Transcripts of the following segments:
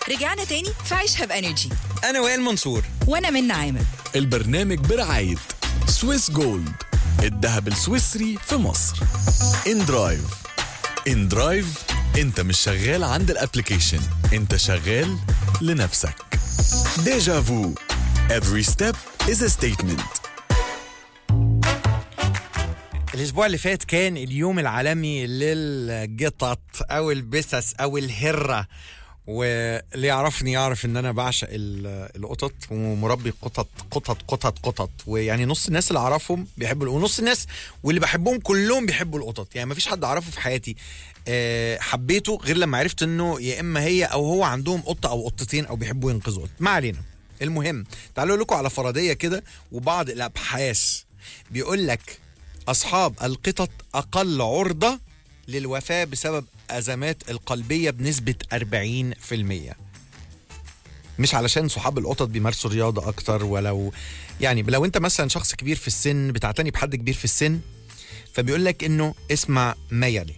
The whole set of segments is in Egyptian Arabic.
رجعنا تاني في عيشها بانرجي انا وائل منصور وانا من عامر البرنامج برعاية سويس جولد الذهب السويسري في مصر ان درايف ان درايف انت مش شغال عند الابليكيشن انت شغال لنفسك ديجا فو every step is a statement الاسبوع اللي فات كان اليوم العالمي للقطط او البسس او الهره واللي يعرفني يعرف ان انا بعشق ال- القطط ومربي قطط قطط قطط قطط ويعني نص الناس اللي اعرفهم بيحبوا ونص الناس واللي بحبهم كلهم بيحبوا القطط يعني ما فيش حد اعرفه في حياتي آه، حبيته غير لما عرفت انه يا اما هي او هو عندهم قطه او قطتين او بيحبوا ينقذوا قط ما علينا المهم تعالوا لكم على فرضيه كده وبعض الابحاث بيقول لك أصحاب القطط أقل عرضة للوفاة بسبب أزمات القلبية بنسبة 40% مش علشان صحاب القطط بيمارسوا رياضة أكتر ولو يعني لو أنت مثلا شخص كبير في السن بتعتني بحد كبير في السن فبيقول لك إنه اسمع ميالي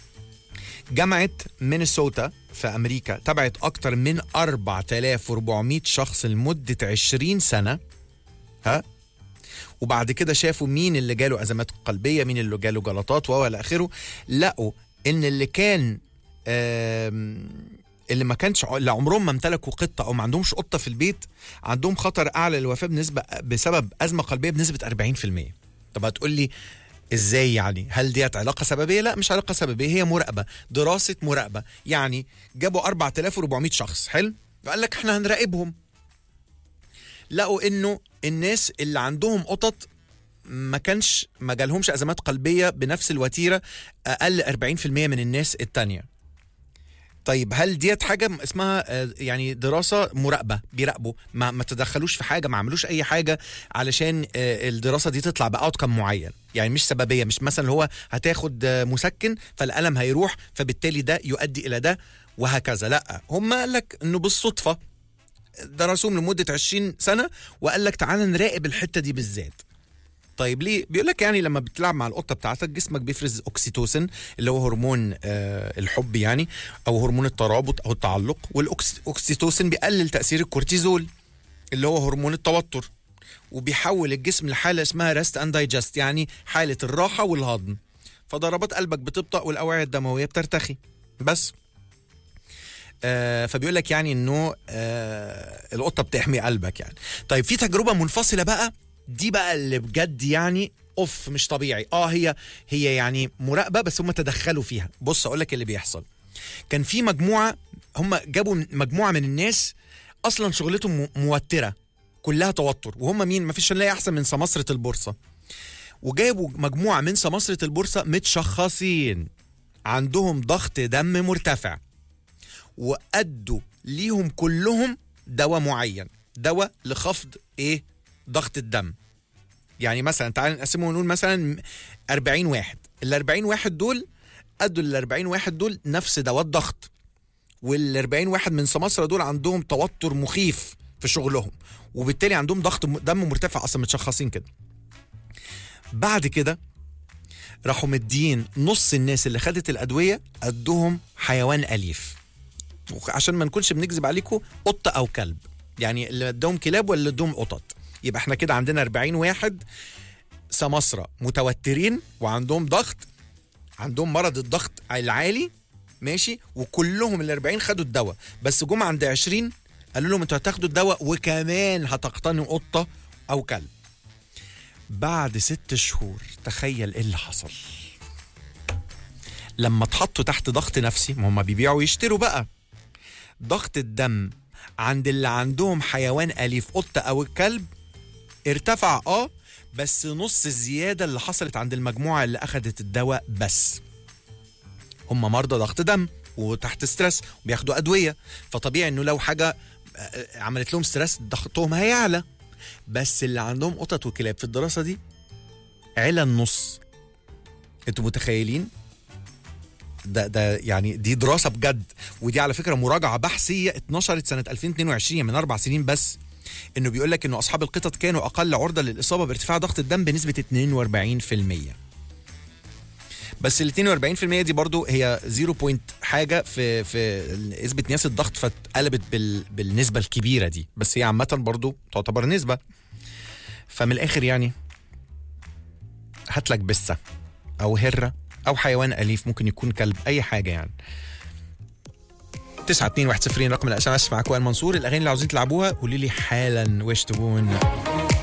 جامعة مينيسوتا في أمريكا تبعت أكتر من 4400 شخص لمدة 20 سنة ها وبعد كده شافوا مين اللي جاله ازمات قلبيه مين اللي جاله جلطات والى اخره لقوا ان اللي كان آم، اللي ما كانش ع- اللي عمرهم ما امتلكوا قطه او ما عندهمش قطه في البيت عندهم خطر اعلى للوفاه بنسبه بسبب ازمه قلبيه بنسبه 40% طب هتقول لي ازاي يعني هل ديت علاقه سببيه لا مش علاقه سببيه هي مراقبه دراسه مراقبه يعني جابوا 4400 شخص حلو وقال لك احنا هنراقبهم لقوا انه الناس اللي عندهم قطط ما كانش ما جالهمش ازمات قلبيه بنفس الوتيره اقل 40% من الناس التانية طيب هل ديت حاجه اسمها آه، يعني دراسه مراقبه بيراقبوا ما, ما تدخلوش في حاجه ما عملوش اي حاجه علشان آه، الدراسه دي تطلع باوتكم معين يعني مش سببيه مش مثلا اللي هو هتاخد آه، مسكن فالالم هيروح فبالتالي ده يؤدي الى ده وهكذا لا هم قال لك انه بالصدفه درسوهم لمده 20 سنه وقال لك تعالى نراقب الحته دي بالذات طيب ليه بيقول لك يعني لما بتلعب مع القطه بتاعتك جسمك بيفرز اوكسيتوسين اللي هو هرمون آه الحب يعني او هرمون الترابط او التعلق والاوكسيتوسين بيقلل تاثير الكورتيزول اللي هو هرمون التوتر وبيحول الجسم لحاله اسمها ريست اند دايجست يعني حاله الراحه والهضم فضربات قلبك بتبطأ والاوعيه الدمويه بترتخي بس آه فبيقول لك يعني انه آه القطه بتحمي قلبك يعني طيب في تجربه منفصله بقى دي بقى اللي بجد يعني اوف مش طبيعي اه هي هي يعني مراقبه بس هم تدخلوا فيها بص اقول لك اللي بيحصل كان في مجموعه هم جابوا مجموعه من الناس اصلا شغلتهم م- موتره كلها توتر وهم مين ما فيش نلاقي احسن من سماسره البورصه وجابوا مجموعه من سماسره البورصه متشخصين عندهم ضغط دم مرتفع وادوا ليهم كلهم دواء معين دواء لخفض ايه ضغط الدم يعني مثلا تعال نقسمه ونقول مثلا 40 واحد ال 40 واحد دول ادوا ال 40 واحد دول نفس دواء الضغط وال 40 واحد من سماسرة دول عندهم توتر مخيف في شغلهم وبالتالي عندهم ضغط م- دم مرتفع اصلا متشخصين كده بعد كده راحوا مدين نص الناس اللي خدت الادويه ادوهم حيوان اليف عشان ما نكونش بنكذب عليكم قطه او كلب يعني اللي ادوهم كلاب ولا ادوهم قطط يبقى احنا كده عندنا 40 واحد سماسرة متوترين وعندهم ضغط عندهم مرض الضغط العالي ماشي وكلهم ال 40 خدوا الدواء بس جم عند 20 قالوا لهم انتوا هتاخدوا الدواء وكمان هتقتنوا قطه او كلب بعد ست شهور تخيل ايه اللي حصل لما اتحطوا تحت ضغط نفسي ما هم بيبيعوا ويشتروا بقى ضغط الدم عند اللي عندهم حيوان أليف قطة أو الكلب ارتفع اه بس نص الزيادة اللي حصلت عند المجموعة اللي أخدت الدواء بس هم مرضى ضغط دم وتحت ستريس وبياخدوا أدوية فطبيعي إنه لو حاجة آه، عملت لهم ستريس ضغطهم هيعلى بس اللي عندهم قطط وكلاب في الدراسة دي علا النص انتوا متخيلين ده ده يعني دي دراسه بجد ودي على فكره مراجعه بحثيه اتنشرت سنه 2022 من اربع سنين بس انه بيقول لك انه اصحاب القطط كانوا اقل عرضه للاصابه بارتفاع ضغط الدم بنسبه 42% بس ال 42% دي برضو هي 0 بوينت حاجه في في نسبه نياس الضغط فاتقلبت بال بالنسبه الكبيره دي بس هي عامه برضو تعتبر نسبه فمن الاخر يعني هات لك بسه او هره او حيوان اليف ممكن يكون كلب اي حاجه يعني 9 2 1 0 رقم الاس ام اس معاك وائل منصور الاغاني اللي عاوزين تلعبوها قولوا لي حالا وش تبون